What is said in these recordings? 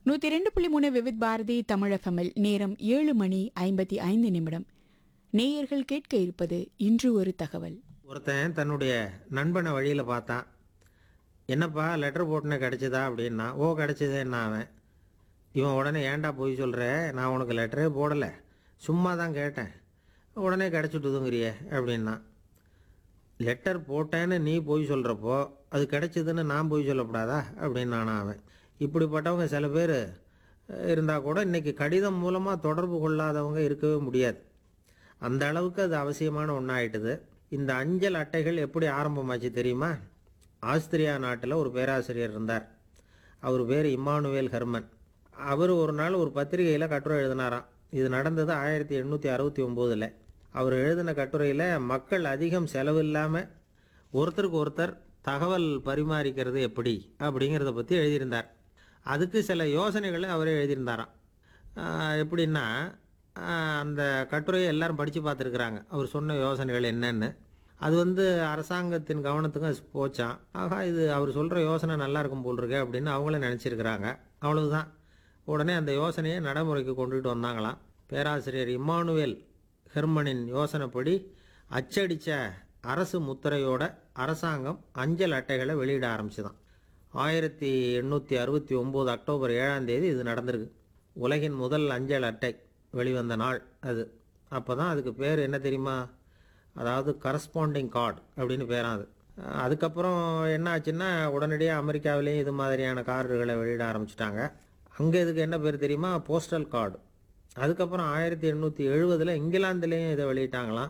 நூத்தி ரெண்டு புள்ளி மூணு விவித் பாரதி தமிழகமில் நேரம் ஏழு மணி ஐம்பத்தி ஐந்து நிமிடம் நேயர்கள் கேட்க இருப்பது இன்று ஒரு தகவல் ஒருத்தன் தன்னுடைய நண்பனை வழியில் பார்த்தான் என்னப்பா லெட்டர் போட்டுனே கிடச்சிதா அப்படின்னா ஓ கிடச்சிதேன்னா அவன் இவன் உடனே ஏன்டா போய் சொல்கிற நான் உனக்கு லெட்டரே போடலை சும்மா தான் கேட்டேன் உடனே கிடச்சிட்டுதுங்கிறியே அப்படின்னா லெட்டர் போட்டேன்னு நீ போய் சொல்கிறப்போ அது கிடைச்சதுன்னு நான் போய் சொல்லக்கூடாதா அப்படின்னு நானா அவன் இப்படிப்பட்டவங்க சில பேர் இருந்தால் கூட இன்றைக்கி கடிதம் மூலமாக தொடர்பு கொள்ளாதவங்க இருக்கவே முடியாது அந்த அளவுக்கு அது அவசியமான ஒன்றாயிட்டுது இந்த அஞ்சல் அட்டைகள் எப்படி ஆரம்பமாச்சு தெரியுமா ஆஸ்திரியா நாட்டில் ஒரு பேராசிரியர் இருந்தார் அவர் பேர் இம்மானுவேல் ஹெர்மன் அவர் ஒரு நாள் ஒரு பத்திரிகையில் கட்டுரை எழுதினாராம் இது நடந்தது ஆயிரத்தி எண்ணூற்றி அறுபத்தி ஒம்போதில் அவர் எழுதின கட்டுரையில் மக்கள் அதிகம் செலவு இல்லாமல் ஒருத்தருக்கு ஒருத்தர் தகவல் பரிமாறிக்கிறது எப்படி அப்படிங்கிறத பற்றி எழுதியிருந்தார் அதுக்கு சில யோசனைகளை அவரே எழுதியிருந்தாராம் ஆஹ் எப்படின்னா ஆஹ் அந்த கட்டுரையை எல்லாரும் படித்து பார்த்துருக்குறாங்க அவர் சொன்ன யோசனைகள் என்னன்னு அது வந்து அரசாங்கத்தின் கவனத்துக்கும் அது போச்சான் ஆகா இது அவர் சொல்கிற யோசனை நல்லா இருக்கும் போல் இருக்கே அப்படின்னு அவங்களும் நினச்சிருக்கிறாங்க அவ்வளவுதான் உடனே அந்த யோசனையை நடைமுறைக்கு கொண்டுகிட்டு வந்தாங்களாம் பேராசிரியர் இம்மானுவேல் ஹெர்மனின் யோசனைப்படி அச்சடித்த அரசு முத்திரையோட அரசாங்கம் அஞ்சல் அட்டைகளை வெளியிட ஆரம்பிச்சுதான் ஆயிரத்தி எண்ணூற்றி அறுபத்தி ஒம்பது அக்டோபர் ஏழாம் தேதி இது நடந்திருக்கு உலகின் முதல் அஞ்சல் அட்டை வெளிவந்த நாள் அது அப்போ தான் அதுக்கு பேர் என்ன தெரியுமா அதாவது கரஸ்பாண்டிங் கார்டு அப்படின்னு பேராம் அது அஹ் அதுக்கப்புறம் என்ன ஆச்சுன்னா உடனடியாக அமெரிக்காவிலேயும் இது மாதிரியான கார்டுகளை வெளியிட ஆரம்பிச்சிட்டாங்க அங்கே இதுக்கு என்ன பேர் தெரியுமா போஸ்டல் கார்டு அதுக்கப்புறம் ஆயிரத்தி எண்ணூற்றி எழுபதில் இங்கிலாந்துலேயும் இதை வெளியிட்டாங்களாம்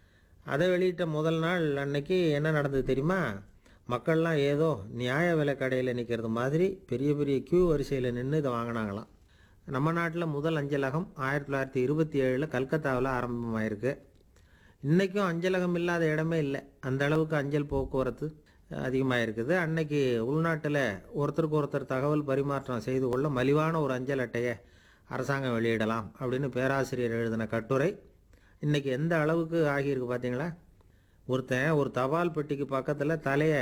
அதை வெளியிட்ட முதல் நாள் அன்னைக்கு என்ன நடந்தது தெரியுமா மக்கள்லாம் ஏதோ நியாய விலை கடையில் நிற்கிறது மாதிரி பெரிய பெரிய கியூ வரிசையில் நின்று இதை வாங்கினாங்களாம் நம்ம நாட்டில் முதல் அஞ்சலகம் ஆயிரத்தி தொள்ளாயிரத்தி இருபத்தி ஏழில் கல்கத்தாவில் ஆரம்பமாயிருக்கு இன்றைக்கும் அஞ்சலகம் இல்லாத இடமே இல்லை அந்த அளவுக்கு அஞ்சல் போக்குவரத்து அதிகமாக இருக்குது அன்னைக்கு உள்நாட்டில் ஒருத்தருக்கு ஒருத்தர் தகவல் பரிமாற்றம் செய்து கொள்ள மலிவான ஒரு அஞ்சல் அட்டையை அரசாங்கம் வெளியிடலாம் அப்படின்னு பேராசிரியர் எழுதின கட்டுரை இன்றைக்கி எந்த அளவுக்கு ஆகியிருக்கு பார்த்தீங்களா ஒருத்தன் ஒரு தபால் பெட்டிக்கு பக்கத்தில் தலையை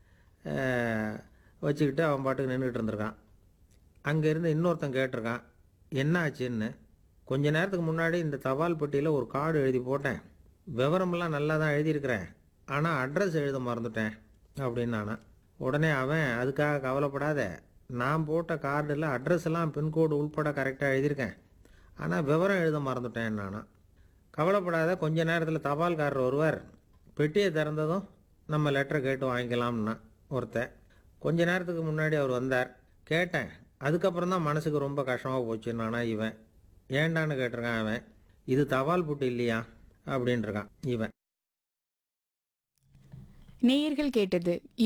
அஹ், வச்சுக்கிட்டு அவன் பாட்டுக்கு நின்றுட்டு இருந்திருக்கான் அங்கேருந்து இன்னொருத்தன் கேட்டிருக்கான் என்ன ஆச்சுன்னு கொஞ்ச நேரத்துக்கு முன்னாடி இந்த தபால் பெட்டியில் ஒரு கார்டு எழுதி போட்டேன் விவரமெல்லாம் நல்லா தான் எழுதியிருக்கிறேன் ஆனால் அட்ரஸ் எழுத மறந்துட்டேன் அப்படின்னு நானா உடனே அவன் அதுக்காக கவலைப்படாத நான் போட்ட கார்டில் அட்ரஸ் எல்லாம் பின்கோடு உள்பட கரெக்டாக எழுதியிருக்கேன் ஆனால் விவரம் எழுத மறந்துட்டேன் நானா கவலைப்படாத கொஞ்ச நேரத்தில் தபால்காரர் ஒருவர் பெட்டியை திறந்ததும் நம்ம லெட்டரை கேட்டு வாங்கிக்கலாம்னா ஒருத்தன் கொஞ்ச நேரத்துக்கு முன்னாடி அவர் வந்தார் கேட்டேன் அதுக்கப்புறம் தான் மனசுக்கு ரொம்ப கஷ்டமாக போச்சு நானா இவன் ஏண்டான்னு கேட்டிருக்கான் அவன் இது தபால் புட்டு இல்லையா அப்படின்ட்டுருக்கான் இவன் நேயர்கள் கேட்டது